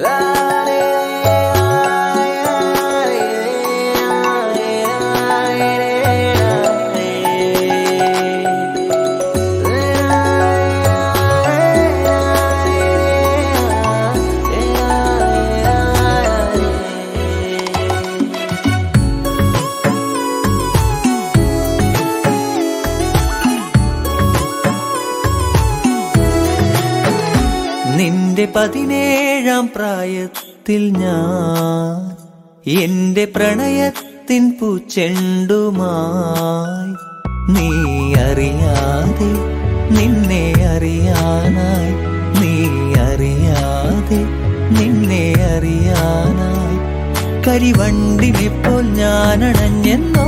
നിന്റെ പതിനേഴാം പ്രായത്തിൽ ഞാൻ എന്റെ പ്രണയത്തിൻ പൂച്ചെണ്ടുമായി നീ അറിയാതെ നിന്നെ അറിയാനായി നീ അറിയാതെ നിന്നെ അറിയാനായി കരിവണ്ടിനെ പോൽ ഞാൻ അണഞ്ഞെന്നോ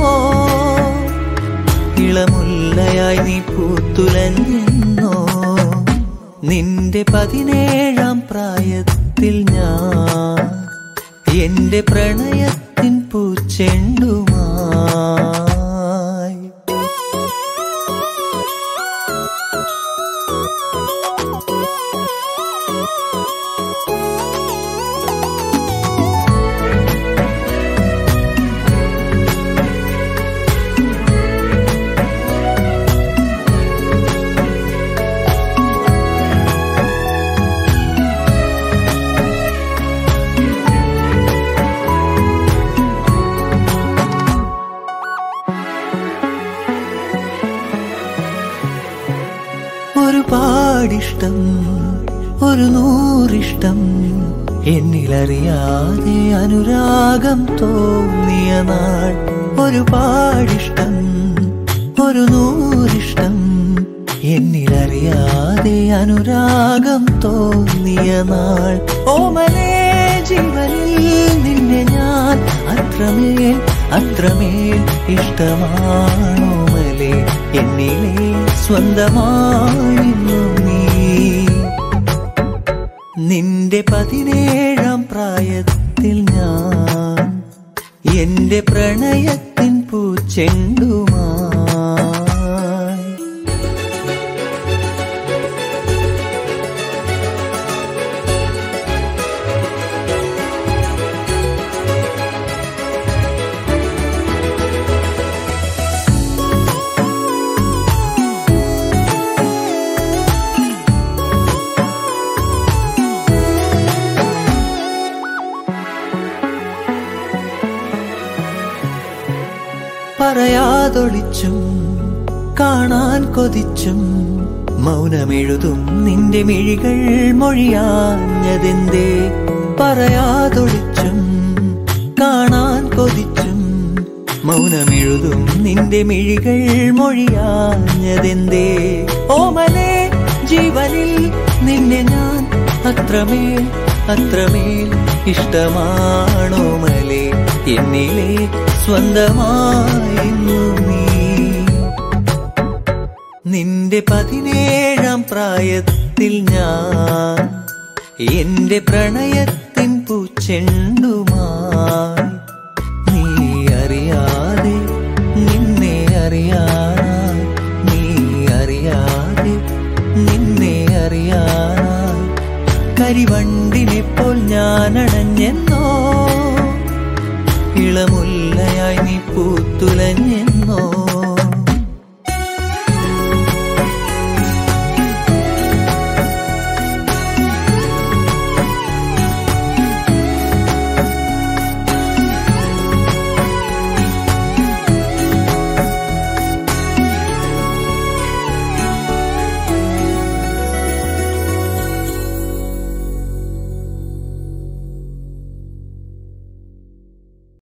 ഇളമുല്ലയായി നീ പൂത്തുലഞ്ഞെന്നോ നിന്റെ പതിനേഴാം പ്രായത്തിൽ ഞാൻ എന്റെ പ്രണയത്തിൻ പൂച്ചെണ്ടുമായി ഒരുപാടിഷ്ടം ഒരു നൂറിഷ്ടം എന്നിലറിയാതെ അനുരാഗം തോന്നിയ നാൾ ഒരുപാടിഷ്ടം ഒരു നൂറിഷ്ടം എന്നിലറിയാതെ അനുരാഗം തോന്നിയ നാൾ ഓമലേ ജീവനിൽ നിന്നെ ഞാൻ അത്രമേൽ അത്രമേൽ ഇഷ്ടമാണോമലേ എന്നിലെ സ്വന്തമായിരുന്നു നീ നിന്റെ പതിനേഴാം പ്രായത്തിൽ ഞാൻ എന്റെ പ്രണയത്തിൻ പൂച്ചെണ്ടുമായി പറയാതൊളിച്ചും കാണാൻ കൊതിച്ചും മൗനമെഴുതും നിന്റെ മിഴികൾ മൊഴിയാഞ്ഞതെന്തേ പറയാതൊളിച്ചും കാണാൻ കൊതിച്ചും മൗനമെഴുതും നിന്റെ മിഴികൾ മൊഴിയാഞ്ഞതെന്തേ ഓമലേ ജീവനിൽ നിന്നെ ഞാൻ അത്രമേൽ അത്രമേൽ ഇഷ്ടമാണോമലേ എന്നിലെ സ്വന്തമായിരുന്നു നീ നിന്റെ പതിനേഴാം പ്രായത്തിൽ ഞാൻ എന്റെ പ്രണയത്തിൻ പൂച്ചെണ്ടുമായി നീ അറിയാതെ നിന്നെ അറിയാനായി നീ അറിയാതെ നിന്നെ അറിയാനായി കരിവണ്ടിനെ പോൽ ഞാൻ അണഞ്ഞെന്നോ ഇളമുല്ലയായി നീ പൂത്തുലഞ്ഞെന്നോ